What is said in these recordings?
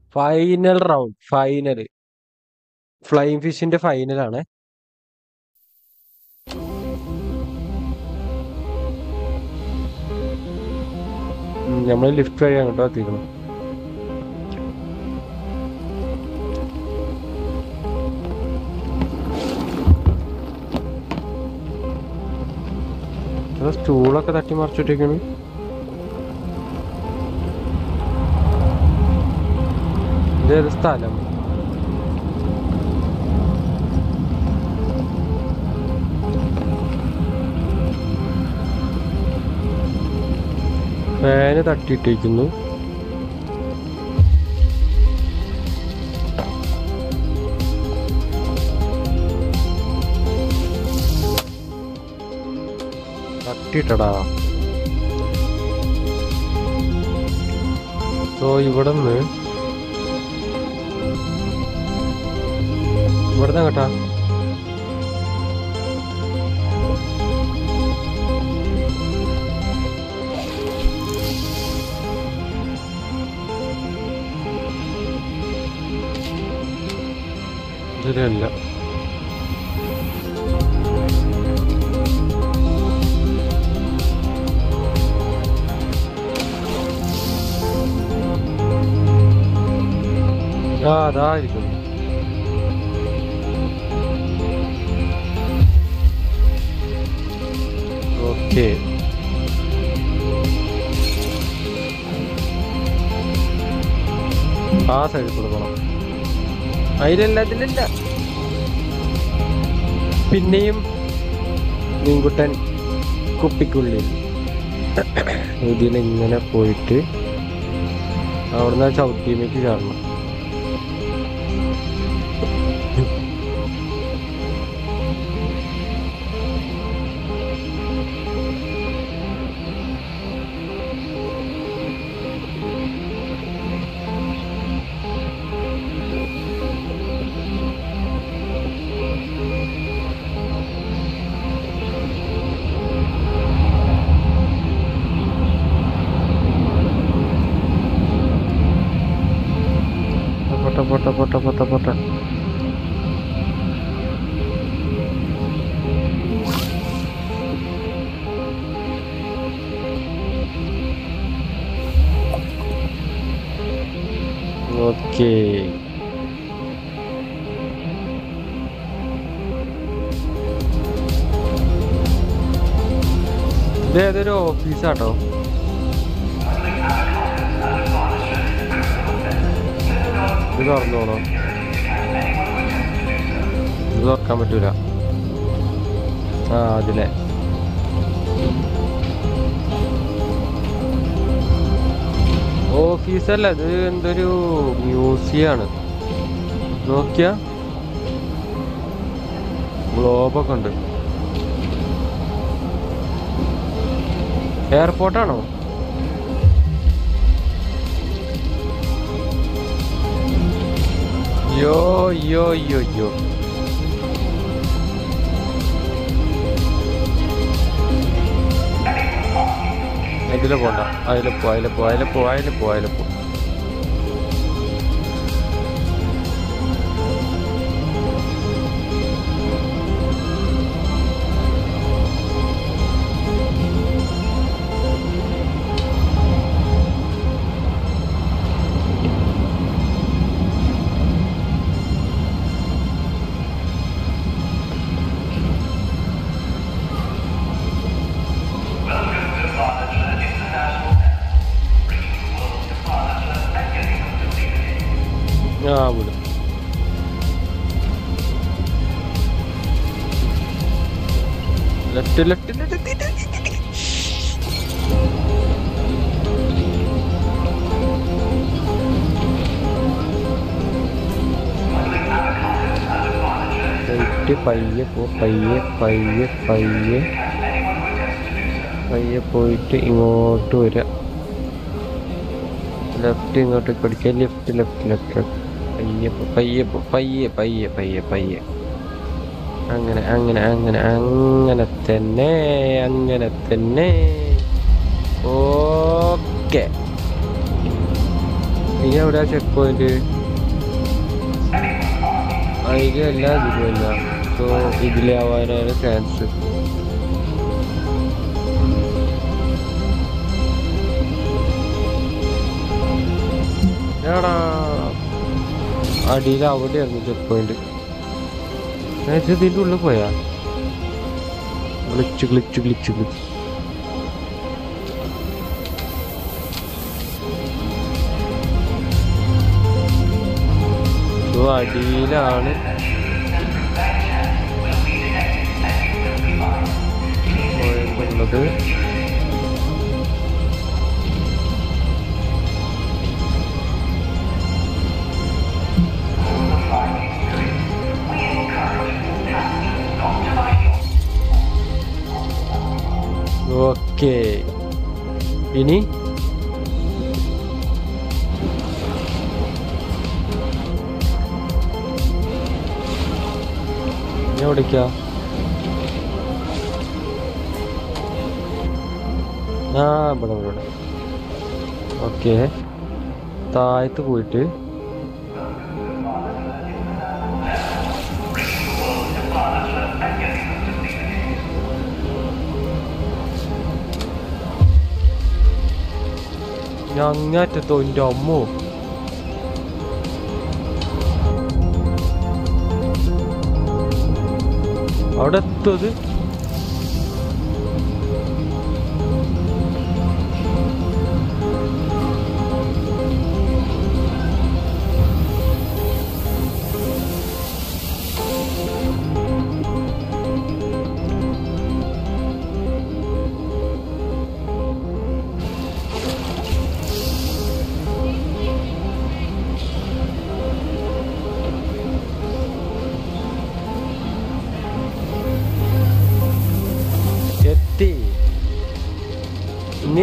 Final round final flying ഫിഷിന്റെ ഫൈനലാണ് നമ്മൾ ലിഫ്റ്റ് വഴി അങ്ങോട്ടോ എത്തിക്കണം സ്റ്റൂളൊക്കെ തട്ടി മറിച്ചിട്ടേക്കാണ് ഇതേത് സ്ഥലം ഫാന് തട്ടിയിട്ടിരിക്കുന്നു തട്ടിയിട്ടടാ സോ ഇവിടെ നിന്ന് ഇവിടുന്ന് കേട്ടാ ഇതിലല്ല ആ അതായിരിക്കും ഓക്കെ ആ സൈഡിൽ കൊടുക്കണം അതിലല്ല അതിലല്ല പിന്നെയും മീൻകുട്ടൻ കുപ്പിക്കുള്ളിൽ ഇതിലിങ്ങനെ പോയിട്ട് അവിടുന്ന് ആ ചവിട്ടിയിലേക്ക് ചാടണം പൊട്ട പൊട്ട പൊട്ട പൊട്ട പൊട്ട ഓക്കേ ഇത് ഏതൊരു ഓഫീസാട്ടോ ഇത് തുറന്നോളോ ഇത് തുറക്കാൻ പറ്റൂല ആ അതിലെ ഓഫീസല്ല ഇത് എന്തൊരു മ്യൂസിയം ആണ് നോക്കിയ ഗ്ലോബൊക്കെ ഉണ്ട് എയർപോർട്ടാണോ യോ യോ യോ യോ ഇതിലെ പോണ്ട അതിലെ പോ അതിലെ പോ അതിലെ പോ അതിലെ പോ അതിലെ പോ ആ വിടും ലെഫ്റ്റ് ലെഫ്റ്റ് ലെഫ്റ്റ് റൈറ്റ് പയ്യെ പോ പയ്യെ പയ്യെ പയ്യെ പയ്യെ പോയിട്ട് ഇങ്ങോട്ട് വരിക ലെഫ്റ്റ് ഇങ്ങോട്ട് പഠിക്കുക ലെഫ്റ്റ് ലെഫ്റ്റ് ലെഫ്റ്റ് പയ്യെ പോ പയ്യെ പോ പയ്യെ പയ്യെ പയ്യെ പയ്യെ അങ്ങനെ അങ്ങനെ അങ്ങനെ അങ്ങനെ തന്നെ അങ്ങനെ തന്നെ ഓക്കെ ഇനി എവിടെയാ ചെക്ക് പോയിന്റ് അതിലല്ല ഇതിലുമല്ല സോ ഇതിലെ ആവാനാണ് ചാൻസ് എടാ അടിയിൽ അവിടെയായിരുന്നു ചെക്ക് പോയിന്റ് ഇത് ഇതിൻ്റെ ഉള്ളിൽ പോയാ glitch glitch glitch glitch so അടിയിലാണ് പോയിട്ടുള്ളത് ഓക്കെ ഇനി ഇനി എവിടേക്കാ ആ ഇവിടെ ഇവിടെ ഓക്കെ താഴത്ത് പോയിട്ട് ഞങ്ങാറ്റത്തോ എൻ്റെ അമ്മോ അവിടെ എത്തത് എത്തി ഇനി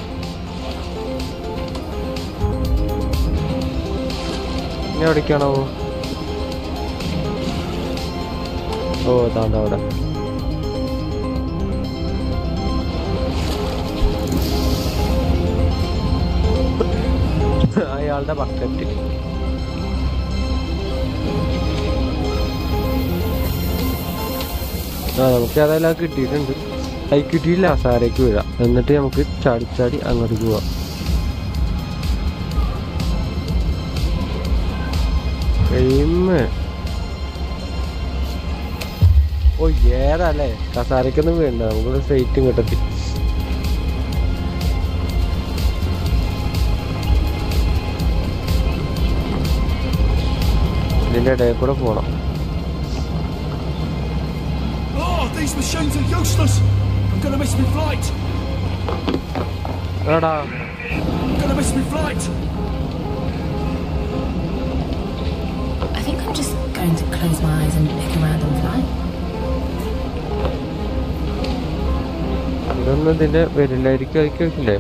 ഇനി എവിടേക്കാണോ ഓ താണ്ട അവിടെ അയാളുടെ ബക്കറ്റ് ആ നമുക്ക് അതെല്ലാം കിട്ടിയിട്ടുണ്ട് അത് കിട്ടിയില്ല അസാരയ്ക്ക് വീഴാം എന്നിട്ട് നമുക്ക് ചാടി ചാടി അങ്ങോട്ട് പോവാം എയിമ്. ഓ ഏറല്ലേ കസാരക്കൊന്നും വേണ്ട നമുക്ക് സ്ട്രൈറ്റും കിട്ടത്തി ഇതിന്റെ ഇടയിൽ കൂടെ പോണം Oh, these machines are useless. I'm gonna miss my flight. എടാ I'm gonna miss my flight. I think I'm just going to close my eyes and pick a random flight. ഇതൊന്നും ഇതിന്റെ വരില്ലായിരിക്കും ആയിരിക്കില്ലേ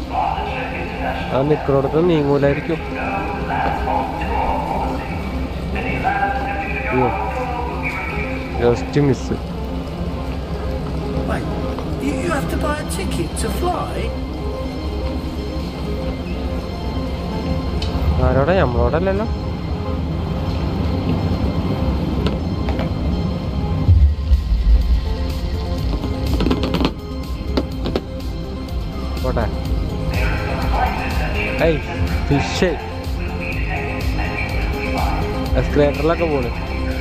ആ നിക്കണോടത്ത് നീങ്ങൂലായിരിക്കും just miss Wait, you, you have to buy a ticket to fly? ആരോടാ നമ്മളോടല്ലല്ലോ പോട്ടെ ഏയ് ഫിഷ് എസ്കലേറ്ററിലൊക്കെ പോണ്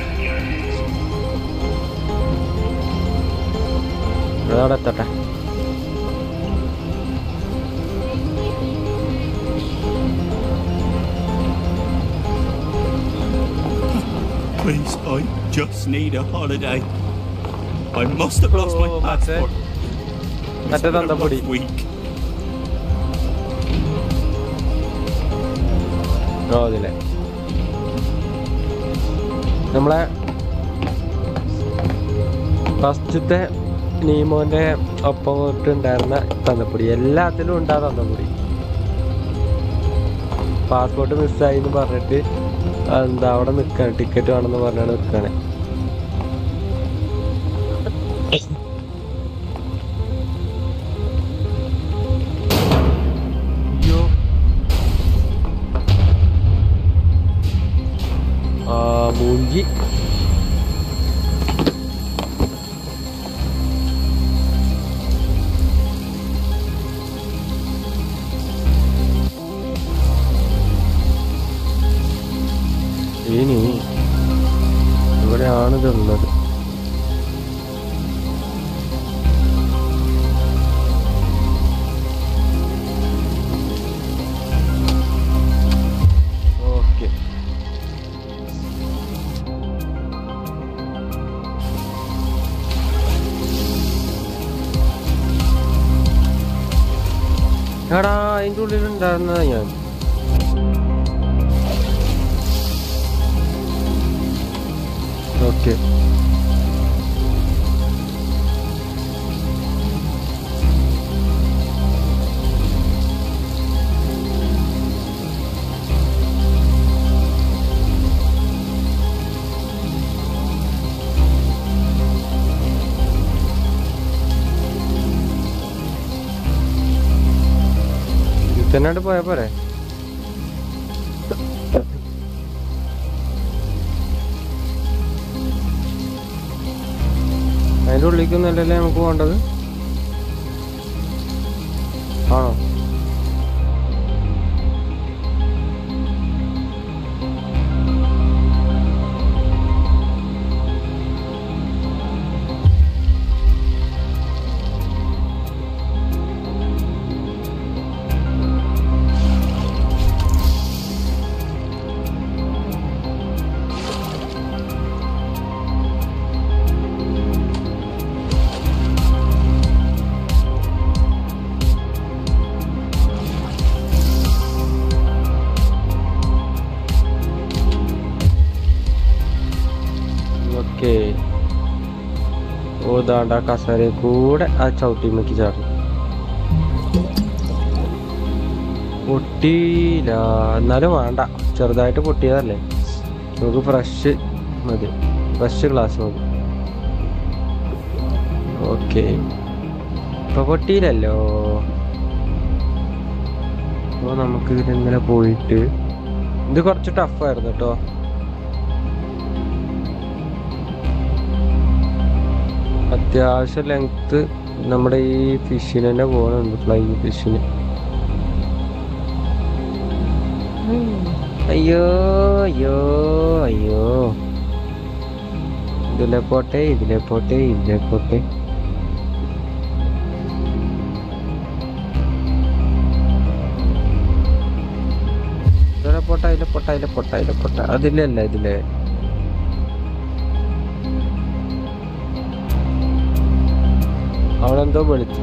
അതവിടെ എത്തട്ടെ Please, I just need a holiday. I must have lost my Oh, that's it. passport. It's മറ്റേ been a തന്തപ്പൊടി rough week. ഓ അതിലെ നമ്മളെ ഫസ്റ്റത്തെ നീമോന്റെ ഒപ്പം ഉണ്ടായിരുന്ന തന്നപ്പൊടി എല്ലാത്തിലും ഉണ്ടാ തന്നപ്പൊടി പാസ്പോർട്ട് മിസ്സായി എന്ന് പറഞ്ഞിട്ട് എന്താ അവിടെ നിൽക്കാണ് ടിക്കറ്റ് വേണമെന്ന് പറഞ്ഞാണ് നിൽക്കാണ് അയ്യോ മൂഞ്ചി ഇനി ഇവിടെയാണ് ഇതുള്ളത് ഓക്കെ എടാ അതിൻ്റെ ഉള്ളിലുണ്ടായിരുന്നതാ ഞാൻ ഓക്കെ ഇതിൽ തന്നെ പോയാ പോരെ അതിന്റെ ഉള്ളിലേക്കൊന്നല്ലല്ലേ നമുക്ക് പോകേണ്ടത് ആണോ ഓക്കെ ഓ ദാണ്ട കസേര കൂടെ ആ ചവിട്ടിമേക്ക് ചാടും പൊട്ടിയില്ല എന്നാലും വേണ്ട ചെറുതായിട്ട് പൊട്ടിയതല്ലേ നമുക്ക് ഫ്രഷ് മതി ഫ്രഷ് ഗ്ലാസ് മതി ഓക്കെ ഇപ്പൊ പൊട്ടിയില്ലല്ലോ അപ്പൊ നമുക്ക് ഇതിങ്ങനെ പോയിട്ട് ഇത് കുറച്ച് ടഫായിരുന്നു കേട്ടോ അത്യാവശ്യം ലെങ്ത് നമ്മുടെ ഈ ഫിഷിന് തന്നെ പോകുന്നുണ്ട് ഫ്ലൈങ് ഫിഷിന് അയ്യോ അയ്യോ അയ്യോ ഇതിലെ പോട്ടെ ഇതിലെ പോട്ടെ ഇതിലെ പോട്ടെ ഇതിലെ പോട്ടെ അതിലെ പോട്ടെ അതിലെ പോട്ടെ അതിലെ പോട്ടെ അതിലല്ല ഇതിലെ അവളെന്തോ വിളിച്ചു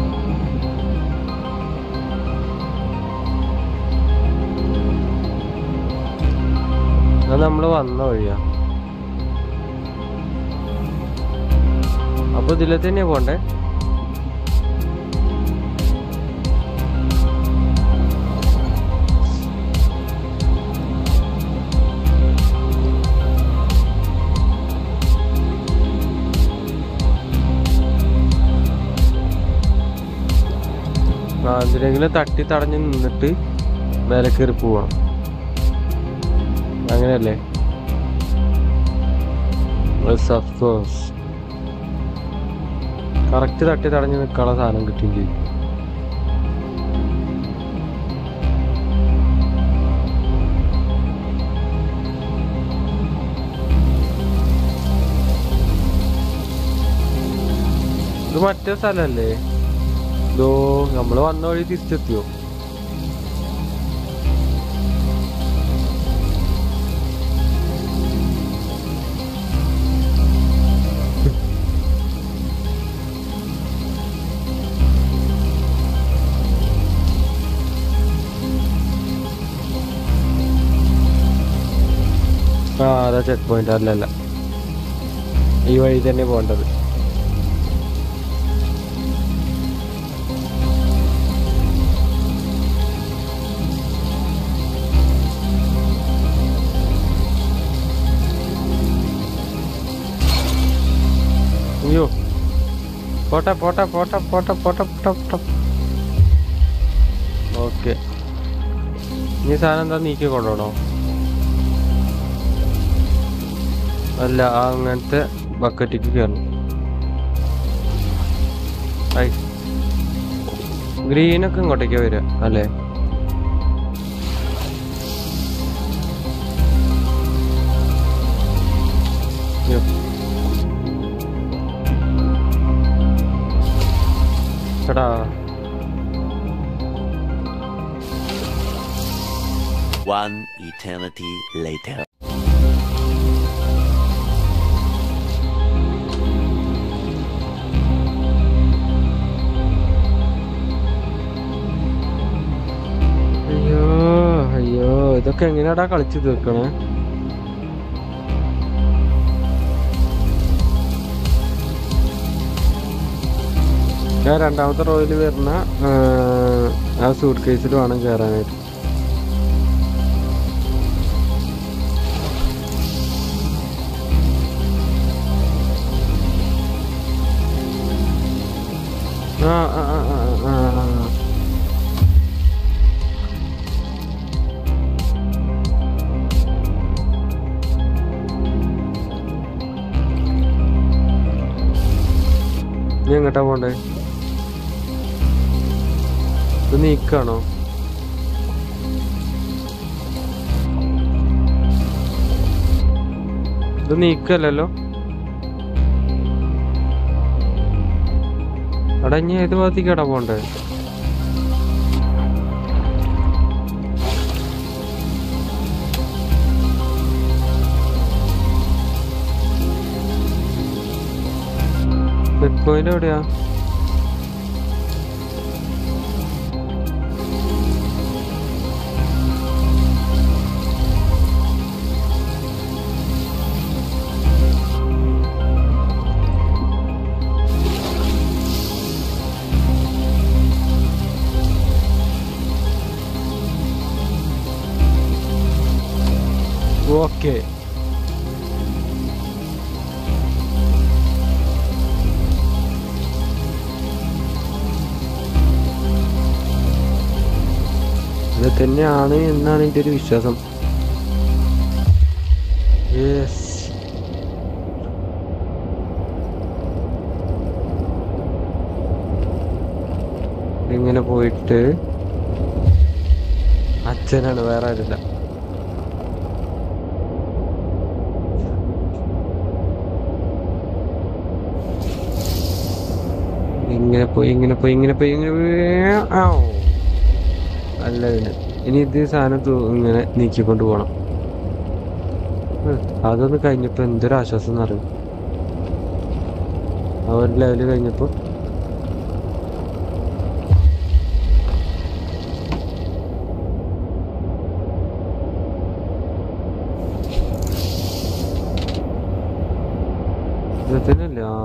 അത് നമ്മള് വന്ന വഴിയാ അപ്പൊ ഇതിലെ തന്നെയാ പോണ്ടേ ആ എന്തിനെങ്കിലും തട്ടി തടഞ്ഞ് നിന്നിട്ട് മേലെ കയറി പോവാം അങ്ങനെയല്ലേ കറക്റ്റ് തട്ടി തടഞ്ഞ് നിൽക്കാനുള്ള സാധനം കിട്ടുകയും ചെയ്യും ഇത് മറ്റേ സ്ഥലല്ലേ ഇതോ നമ്മള് വന്ന വഴി തിരിച്ചെത്തിയോ ആ അതാ ചെക്ക് പോയിന്റ് അല്ലല്ല ഈ വഴി തന്നെ പോകേണ്ടത് അയ്യോ പോട്ടെ പോട്ടെ പോട്ടെ പോട്ടെ പോട്ടെ പോട്ടെ പോട്ടെ ഓക്കെ ഈ സാധനം എന്താ നീക്കി കൊണ്ടുപോകണോ അല്ല ആ അങ്ങനത്തെ ബക്കറ്റിക്ക് കയറണം ഐ ഗ്രീനൊക്കെ ഇങ്ങോട്ടേക്കാ വരിക അല്ലേ Yep. എടാ One eternity later. അയ്യോ അയ്യോ ഇതൊക്കെ എങ്ങനെയാടാ കളിച്ചു തീർക്കണേ ഞാൻ രണ്ടാമത്തെ റോയിൽ വരുന്ന ആ, ആ സൂട്ട് കേസിൽ വേണം കയറാനായിട്ട് ആ ആ ആ ആ ആ ആ നീ എങ്ങോട്ടാ പോണ്ടേ ഇത് നീക്കാണോ ഇത് നീക്കല്ലല്ലോ എടാ ഇനി ഏത് ഭാഗത്തേക്കാടാ പോണ്ടേ സെറ്റ് പോയിന്റ് എവിടെയാ ഓക്കെ ഇത് തന്നെയാണ് എന്നാണ് എൻ്റെ ഒരു വിശ്വാസം യെസ് ഇങ്ങനെ പോയിട്ട് അച്ഛനാണ് വേറെ ആരില്ല ഇങ്ങനെ പോയി ഇങ്ങനെ പോയി ഇങ്ങനെ പോയി ഇങ്ങനെ പോയി ആവൂ അല്ല പിന്നെ ഇനി ഇത് സാധനം തൂ- ഇങ്ങനെ നീക്കിക്കൊണ്ട് പോകണം ഉം, അതൊന്ന് കഴിഞ്ഞപ്പോ എന്തൊരു ആശ്വാസം എന്നറിയും ആ ഒരു ലെവല് കഴിഞ്ഞപ്പോ ഇത് തന്നെയല്ലേ ആ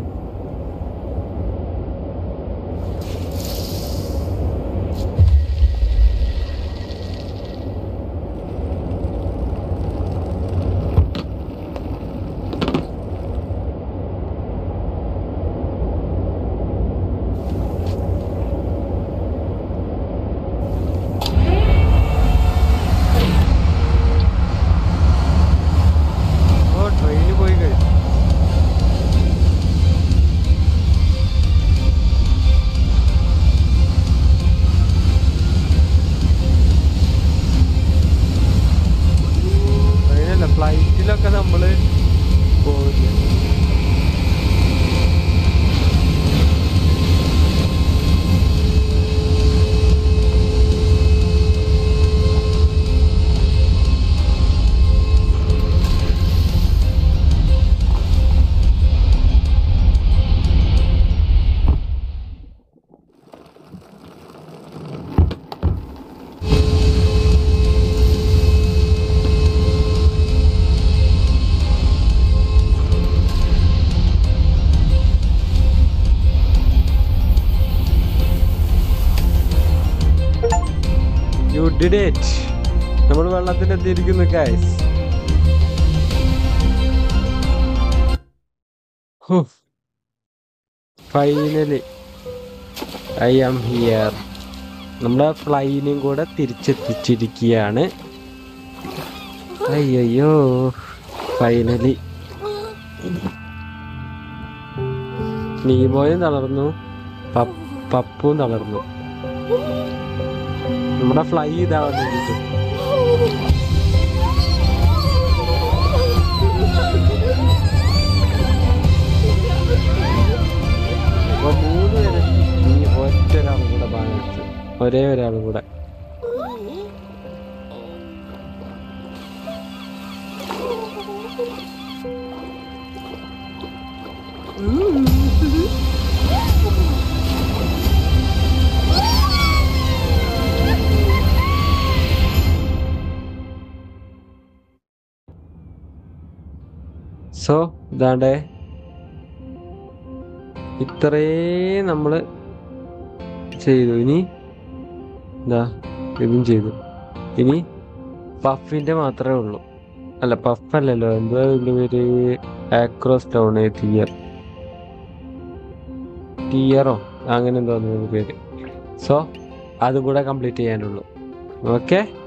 ഓ ട്രെയിനിൽ പോയി കഴിഞ്ഞു ട്രെയിനല്ല ഫ്ലൈറ്റിലൊക്കെ നമ്മള് പോയില്ല യു ഡിഡ് ഇറ്റ് നമ്മൾ വെള്ളത്തിൽ എത്തിയിരിക്കുന്നു guys finally I am here നമ്മുടെ ഫ്ലൈനും കൂടെ തിരിച്ചെത്തിച്ചിരിക്കുകയാണ് അയ്യോ ഫൈനലി നീമോയും തളർന്നു പപ്- പപ്പും തളർന്നു നമ്മുടെ ഫ്ലൈ ഇതാവാൻ വേണ്ടിട്ട് അപ്പൊ മൂന്ന് പേര് ഈ ഒറ്റ ഒരാളും കൂടെ ബാലൻസ് ഒരേ ഒരാളും കൂടെ സോ ഇതാണ്ടേ ഇത്രയും നമ്മള് ചെയ്തു ഇനി എന്താ ഇതും ചെയ്തു ഇനി പഫിന്റെ മാത്രമേ ഉള്ളൂ അല്ല പഫ് അല്ലല്ലോ എന്താ ഇതിന്റെ പേര് ആക്രോസ് ടൗൺ തിയർ ടിയറോ അങ്ങനെ എന്തോ പേര് സോ അതും കൂടെ കംപ്ലീറ്റ് ചെയ്യാനുള്ളൂ ഓക്കെ